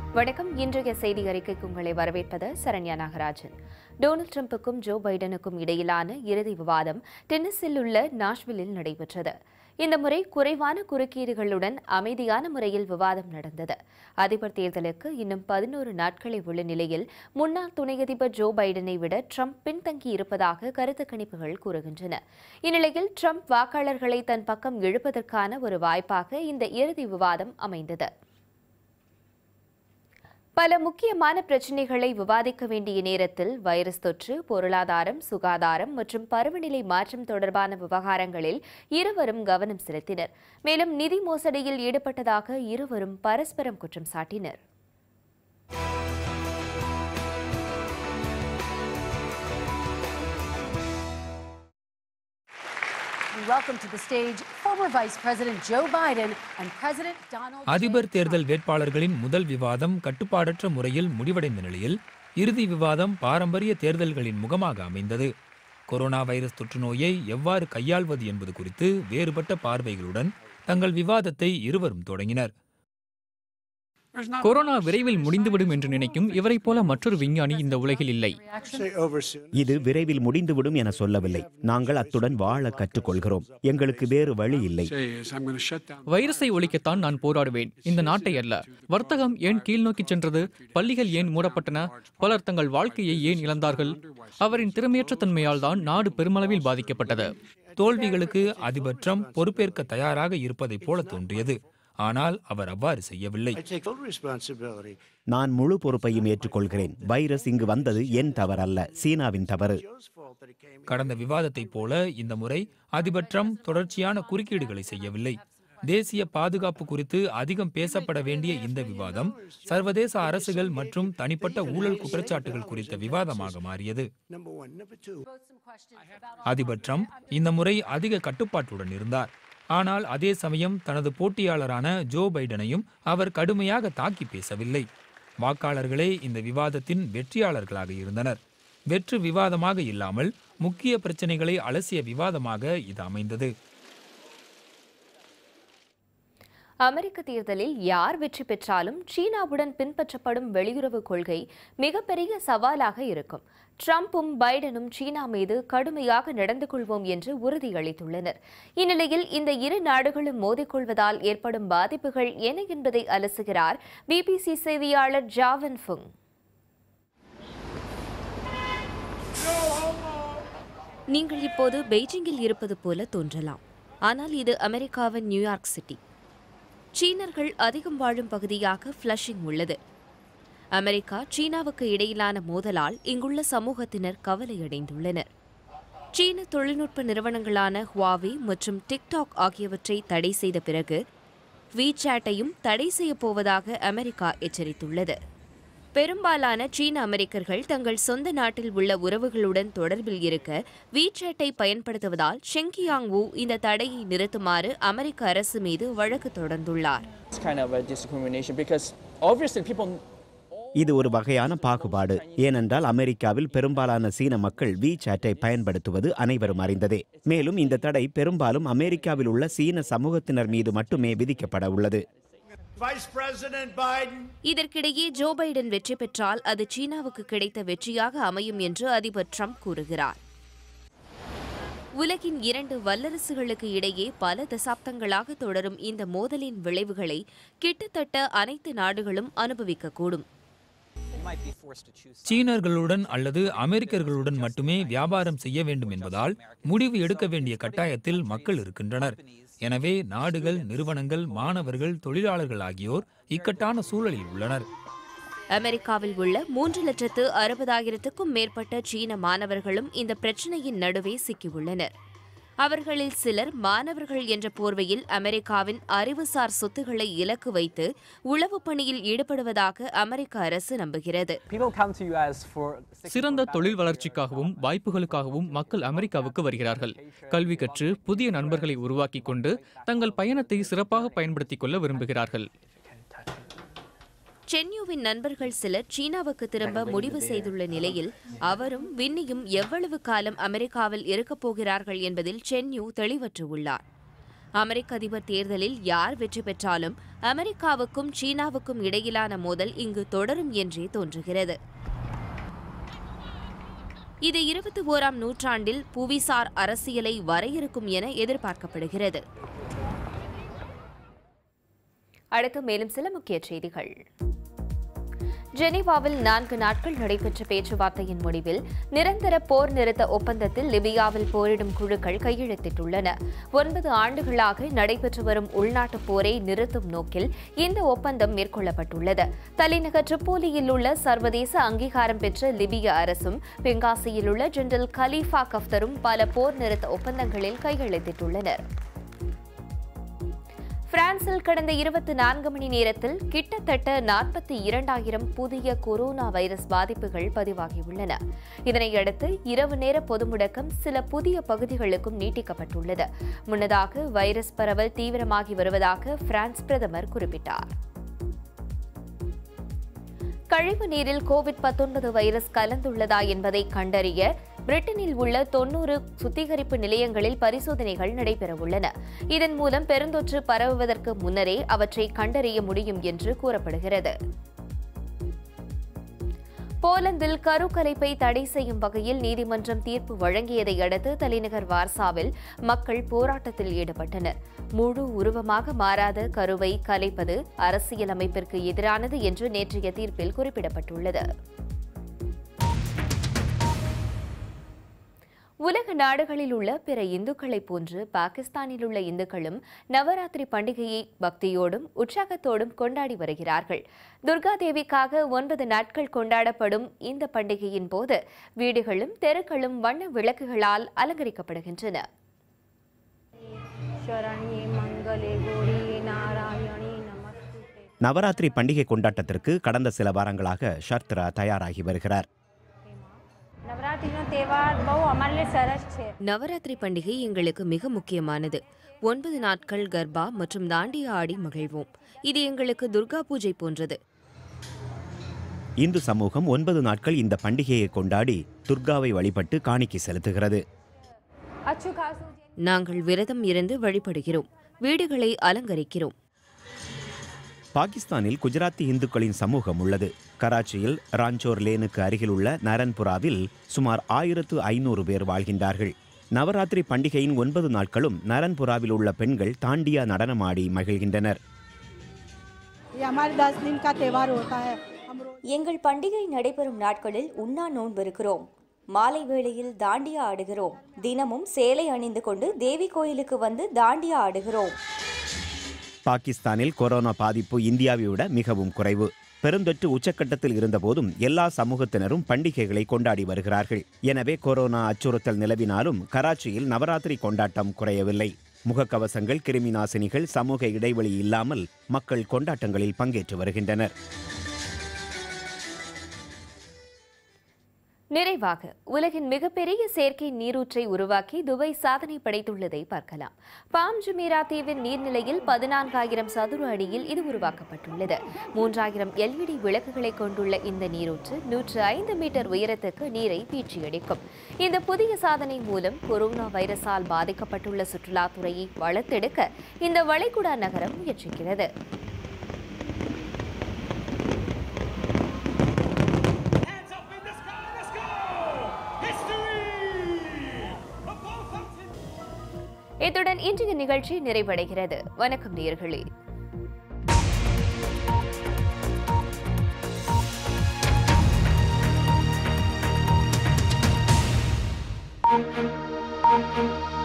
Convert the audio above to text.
வணக்கம் இன்றைய செய்தி அறிக்கைக்கு உங்களை வரவேற்பது சரண்யா நாகராஜன் டொனால்ட் ட்ரம்புக்கும் ஜோ பைடனுக்கும் இடையிலான இறுதி விவாதம் டென்னிஸில் உள்ள நாஷ்வில்லில் நடைபெற்றது இந்த முறை குறைவான குறுக்கீடுகளுடன் அமைதியான முறையில் விவாதம் நடந்தது அதிபர் தேர்தலுக்கு இன்னும் பதினோரு நாட்களே உள்ள நிலையில் முன்னாள் துணை அதிபர் ஜோ பைடனை விட ட்ரம்ப் பின்தங்கி இருப்பதாக கருத்து கணிப்புகள் கூறுகின்றன இந்நிலையில் ட்ரம்ப் வாக்காளர்களை தன் பக்கம் இழுப்பதற்கான ஒரு வாய்ப்பாக இந்த இறுதி விவாதம் அமைந்தது பல முக்கியமான பிரச்சினைகளை விவாதிக்க வேண்டிய நேரத்தில் வைரஸ் தொற்று பொருளாதாரம் சுகாதாரம் மற்றும் பருவநிலை மாற்றம் தொடர்பான விவகாரங்களில் இருவரும் கவனம் செலுத்தினர் மேலும் நிதி மோசடியில் ஈடுபட்டதாக இருவரும் பரஸ்பரம் குற்றம் சாட்டினர் We welcome to the stage former Vice President Joe Biden and President Donald J. அதிபர் தேர்தல் Trump. வேட்பாளர்களின் முதல் விவாதம் கட்டுப்பாடற்ற முறையில் முடிவடைந்த நிலையில் இறுதி விவாதம் பாரம்பரிய தேர்தல்களின் முகமாக அமைந்தது கொரோனா வைரஸ் தொற்று நோயை எவ்வாறு கையாள்வது என்பது குறித்து வேறுபட்ட பார்வைகளுடன் தங்கள் விவாதத்தை இருவரும் தொடங்கினர் கொரோனா விரைவில் முடிந்துவிடும் என்று நினைக்கும் இவரைப் போல மற்றொரு விஞ்ஞானி இந்த உலகில் இல்லை Reaction? இது விரைவில் முடிந்துவிடும் என சொல்லவில்லை நாங்கள் அத்துடன் வாழ கற்றுக்கொள்கிறோம் எங்களுக்கு வேறு வழி இல்லை say is I'm going to shut down. வைரஸை ஒழிக்கத்தான் நான் போராடுவேன் இந்த நாட்டை அல்ல வர்த்தகம் ஏன் கீழ்நோக்கி சென்றது பள்ளிகள் ஏன் மூடப்பட்டன பலர் தங்கள் வாழ்க்கையை ஏன் இழந்தார்கள் அவரின் திறமையற்ற தன்மையால் தான் நாடு பெருமளவில் பாதிக்கப்பட்டது தோல்விகளுக்கு அதிபர் ட்ரம்ப் பொறுப்பேற்க தயாராக இருப்பதைப் போல தோன்றியது ஆனால் அவர் அவ்வாறு செய்யவில்லை I take full responsibility. நான் முழு பொறுப்பையும் ஏற்றுக்கொள்கிறேன் வைரஸ் இங்கு வந்தது என் தவறல்ல சீனாவின் தவறு Joe's fault that it came. கடந்த விவாதத்தைப் போல இந்த முறை அதிபர் ட்ரம்ப் தொடர்ச்சியான குறுக்கீடுகளை செய்யவில்லை தேசிய பாதுகாப்பு குறித்து அதிகம் பேசப்பட வேண்டிய இந்த விவாதம் சர்வதேச அரசுகள் மற்றும் தனிப்பட்ட ஊழல் குற்றச்சாட்டுகள் குறித்த விவாதமாக மாறியது Number one. Number two. அதிபர் ட்ரம்ப் இந்த முறை அதிக கட்டுப்பாட்டுடன் இருந்தார் ஆனால் அதே சமயம் தனது போட்டியாளரான ஜோ பைடனையும் அவர் கடுமையாக தாக்கி பேசவில்லை வாக்காளர்களே இந்த விவாதத்தின் வெற்றியாளர்களாக இருந்தனர் வெற்று விவாதமாக இல்லாமல் முக்கிய பிரச்சனைகளை அலசிய விவாதமாக இது அமைந்தது அமெரிக்க தேர்தலில் யார் வெற்றி பெற்றாலும் சீனாவுடன் பின்பற்றப்படும் வெளியுறவு கொள்கை மிகப்பெரிய சவாலாக இருக்கும் ட்ரம்பும் பைடனும் சீனா மீது கடுமையாக நடந்து கொள்வோம் என்று உறுதியளித்துள்ளனர் இந்நிலையில் இந்த இரு நாடுகளும் மோதிக்கொள்வதால் ஏற்படும் பாதிப்புகள் என்ன என்பதை அலசுகிறார் பிபிசி செய்தியாளர் ஜாவன் ஃபுங் நீங்கள் இப்போது பெய்ஜிங்கில் இருப்பது போல தோன்றலாம் ஆனால் இது அமெரிக்காவின் நியூயார்க் சிட்டி சீனர்கள் அதிகம் வாழும் பகுதியாக ஃப்ளஷிங் உள்ளது அமெரிக்கா சீனாவுக்கு இடையிலான மோதலால் இங்குள்ள சமூகத்தினர் கவலையடைந்துள்ளனர் சீன தொழில்நுட்ப நிறுவனங்களான ஹுவாவே மற்றும் டிக்டாக் ஆகியவற்றை தடை செய்த பிறகு வீசாட்டையும் தடை செய்யப் போவதாக அமெரிக்கா எச்சரித்துள்ளது பெரும்பாலான சீன அமெரிக்கர்கள் தங்கள் சொந்த நாட்டில் உள்ள உறவுகளுடன் தொடர்பில் இருக்க வீசாட்டை பயன்படுத்துவதால் ஷெங்கியாங் வு இந்த தடையை நிறுத்துமாறு அமெரிக்க அரசு மீது வழக்கு தொடர்ந்துள்ளார் It's kind of a discrimination because obviously people இது ஒரு வகையான பாகுபாடு ஏனென்றால் அமெரிக்காவில் பெரும்பாலான சீன மக்கள் வி சாட்டை பயன்படுத்துவது அனைவரும் அறிந்ததே மேலும் இந்த தடை பெரும்பாலும் அமெரிக்காவில் உள்ள சீன சமூகத்தினர் மீது மட்டுமே விதிக்கப்பட உள்ளது Vice President Biden. இதற்கிடையே ஜோ பைடன் வெற்றி பெற்றால் அது சீனாவுக்கு கிடைத்த வெற்றியாக அமையும் என்று அதிபர் ட்ரம்ப் கூறுகிறார் உலகின் இரண்டு வல்லரசுகளுக்கு இடையே பல தசாப்தங்களாக தொடரும் இந்த மோதலின் விளைவுகளை கிட்டத்தட்ட அனைத்து நாடுகளும் அனுபவிக்கக்கூடும் சீனர்களுடன் அல்லது அமெரிக்கர்களுடன் மட்டுமே வியாபாரம் செய்ய வேண்டும் என்பதால் முடிவு எடுக்க வேண்டிய கட்டாயத்தில் மக்கள் இருக்கின்றனர் எனவே நாடுகள் நிறுவனங்கள் மாணவர்கள் தொழிலாளர்கள் ஆகியோர் இக்கட்டான சூழலில் உள்ளனர் அமெரிக்காவில் உள்ள மூன்று லட்சத்து அறுபதாயிரத்துக்கும் மேற்பட்ட சீன மாணவர்களும் இந்த பிரச்சினையின் நடுவே சிக்கியுள்ளனர் அவர்களில் சிலர் மாணவர்கள் என்ற போர்வையில் அமெரிக்காவின் அறிவுசார் சொத்துக்களை இலக்கு வைத்து உளவு பணியில் ஈடுபடுவதாக அமெரிக்க அரசு நம்புகிறது people come to US for சிறந்த தொழில் வளர்ச்சிக்காகவும் வாய்ப்புகளுக்காகவும் மக்கள் அமெரிக்காவுக்கு வருகிறார்கள் கல்வி கற்று புதிய நண்பர்களை உருவாக்கிக் கொண்டு தங்கள் பயணத்தை சிறப்பாக பயன்படுத்திக் கொள்ள விரும்புகிறார்கள் சென்யூவின் நண்பர்கள் சிலர் சீனாவுக்கு திரும்ப முடிவு செய்துள்ள நிலையில் அவரும் வின்னியும் எவ்வளவு காலம் அமெரிக்காவில் இருக்கப் போகிறார்கள் என்பதில் சென்யூ தெளிவற்று உள்ளார் அமெரிக்க அதிபர் தேர்தலில் யார் வெற்றி பெற்றாலும் அமெரிக்காவுக்கும் சீனாவுக்கும் இடையிலான மோதல் இங்கு தொடரும் என்றே தோன்றுகிறது இது இருபத்தி ஓராம் நூற்றாண்டில் புவிசார் அரசியலை வரையறுக்கும் என எதிர்பார்க்கப்படுகிறது அடுத்து மேலும் சில முக்கிய செய்திகள் ஜெனீவாவில் நான்கு நாட்கள் நடைபெற்ற பேச்சுவார்த்தையின் முடிவில் நிரந்தர போர் நிறுத்த ஒப்பந்தத்தில் லிபியாவில் போரிடும் குழுக்கள் கையெழுத்திட்டுள்ளன ஒன்பது ஆண்டுகளாக நடைபெற்று வரும் உள்நாட்டுப் போரை நிறுத்தும் நோக்கில் இந்த ஒப்பந்தம் மேற்கொள்ளப்பட்டுள்ளது தலைநகர் ட்ரிப்போலியில் உள்ள சர்வதேச அங்கீகாரம் பெற்ற லிபிய அரசும் பெங்காசியில் உள்ள ஜெனரல் கலீஃபா கஃப்தரும் பல போர் நிறுத்த ஒப்பந்தங்களில் கையெழுத்திட்டுள்ளனர் பிரான்சில் கடந்த இருபத்தி நான்கு மணி நேரத்தில் கிட்டத்தட்ட நாற்பத்தி இரண்டாயிரம் புதிய கொரோனா வைரஸ் பாதிப்புகள் பதிவாகியுள்ளன இதனையடுத்து இரவு நேர பொது முடக்கம் சில புதிய பகுதிகளுக்கும் நீட்டிக்கப்பட்டுள்ளது முன்னதாக வைரஸ் பரவல் தீவிரமாகி வருவதாக பிரான்ஸ் பிரதமர் குறிப்பிட்டார் கழிவு நீரில் கோவிட் 19 வைரஸ் கலந்துள்ளதா என்பதை கண்டறிய பிரிட்டனில் உள்ள தொன்னூறு சுத்திகரிப்பு நிலையங்களில் பரிசோதனைகள் நடைபெறவுள்ளன இதன் மூலம் பெருந்தொற்று பரவுவதற்கு முன்னரே அவற்றை கண்டறிய முடியும் என்று கூறப்படுகிறது போலந்தில் கருக்கலைப்பை தடை செய்யும் வகையில் நீதிமன்றம் தீர்ப்பு வழங்கியதை அடுத்து தலைநகர் வார்சாவில் மக்கள் போராட்டத்தில் ஈடுபட்டனர் முழு உருவமாக மாறாத கருவை கலைப்பது அரசியல் அமைப்பிற்கு எதிரானது என்று நேற்றைய தீர்ப்பில் குறிப்பிடப்பட்டுள்ளது உலக நாடுகளில் உள்ள பிற இந்துக்களைப் போன்று பாகிஸ்தானில் உள்ள இந்துக்களும் நவராத்திரி பண்டிகையை பக்தியோடும் உற்சாகத்தோடும் கொண்டாடி வருகிறார்கள் துர்கா தேவிக்காக ஒன்பது நாட்கள் கொண்டாடப்படும் இந்த பண்டிகையின் போது வீடுகளும் தெருக்களும் வண்ண விளக்குகளால் அலங்கரிக்கப்படுகின்றன शरण्ये मङ्गले गौरी नारायणी नमस्ते நவராத்திரி பண்டிகை கொண்டாட்டத்திற்கு கடந்த சில வாரங்களாக ஷர்த்ரா தயாராகி வருகிறார் નવરાત્રિનો તહેવાર બહુ અમારે लिए સરસ છે நவராத்திரி பண்டிகை எங்களுக்கு மிக முக்கியமானது ஒன்பது நாட்கள் கர்பா மற்றும் தாண்டியா ஆடி மகிழ்வோம் இது எங்களுக்கு துர்கா பூஜை போன்றது இந்து சமூகம் ஒன்பது நாட்கள் இந்த பண்டிகையை கொண்டாடி துர்காவை வழிபட்டு காணிக்கை செலுத்துகிறது અચ્છું ખાસું જે நாங்கள் விரதம் இருந்து வழிபடுகிறோம் வீடுகளை அலங்கரிக்கிறோம் பாகிஸ்தானில் குஜராத்தி இந்துக்களின் சமூகம் உள்ளது கராச்சியில் ராஞ்சோர் லேனுக்கு அருகில் உள்ள நரன்புராவில் சுமார் ஆயிரத்து ஐநூறு பேர் வாழ்கின்றார்கள் நவராத்திரி பண்டிகையின் ஒன்பது நாட்களும் நரன்புராவில் உள்ள பெண்கள் தாண்டியா நடனமாடி மகிழ்கின்றனர் ये हमारे दस दिन का त्यौहार होता है हम रोज எங்கள் பண்டிகை நடைபெறும் நாட்களில் உண்ணா நோன்பிருக்கிறோம் மாலை வேளையில் தாண்டியா ஆடுகிறோம் தினமும் சேலை அணிந்து கொண்டு தேவி கோயிலுக்கு வந்து தாண்டியா ஆடுகிறோம் பாகிஸ்தானில் கொரோனா பாதிப்பு இந்தியாவை விட மிகவும் குறைவு பெருந்தொற்று உச்சக்கட்டத்தில் இருந்தபோதும் எல்லா சமூகத்தினரும் பண்டிகைகளை கொண்டாடி வருகிறார்கள் எனவே கொரோனா அச்சுறுத்தல் நிலவினாலும் கராச்சியில் நவராத்திரி கொண்டாட்டம் குறையவில்லை முகக்கவசங்கள் கிருமி நாசினிகள் சமூக இடைவெளி இல்லாமல் மக்கள் கொண்டாட்டங்களில் பங்கேற்று வருகின்றனர் நிறைவாக உலகின் மிகப்பெரிய செயற்கை நீரூற்றை உருவாக்கி துபாய் சாதனை படைத்துள்ளதை பார்க்கலாம் பாம் ஜுமீரா தீவின் நீர்நிலையில் பதினான்காயிரம் சதுர அடியில் இது உருவாக்கப்பட்டுள்ளது மூன்றாயிரம் எல்இடி விளக்குகளை கொண்டுள்ள இந்த நீரூற்று நூற்று ஐந்து மீட்டர் உயரத்துக்கு நீரை பீச்சியடிக்கும் இந்த புதிய சாதனை மூலம் கொரோனா வைரஸால் பாதிக்கப்பட்டுள்ள சுற்றுலாத்துறையை வளர்த்தெடுக்க இந்த வளைகுடா நகரம் முயற்சிக்கிறது இத்துடன் இன்றைய நிகழ்ச்சி நிறைவடைகிறது வணக்கம் நேயர்களே Thank you.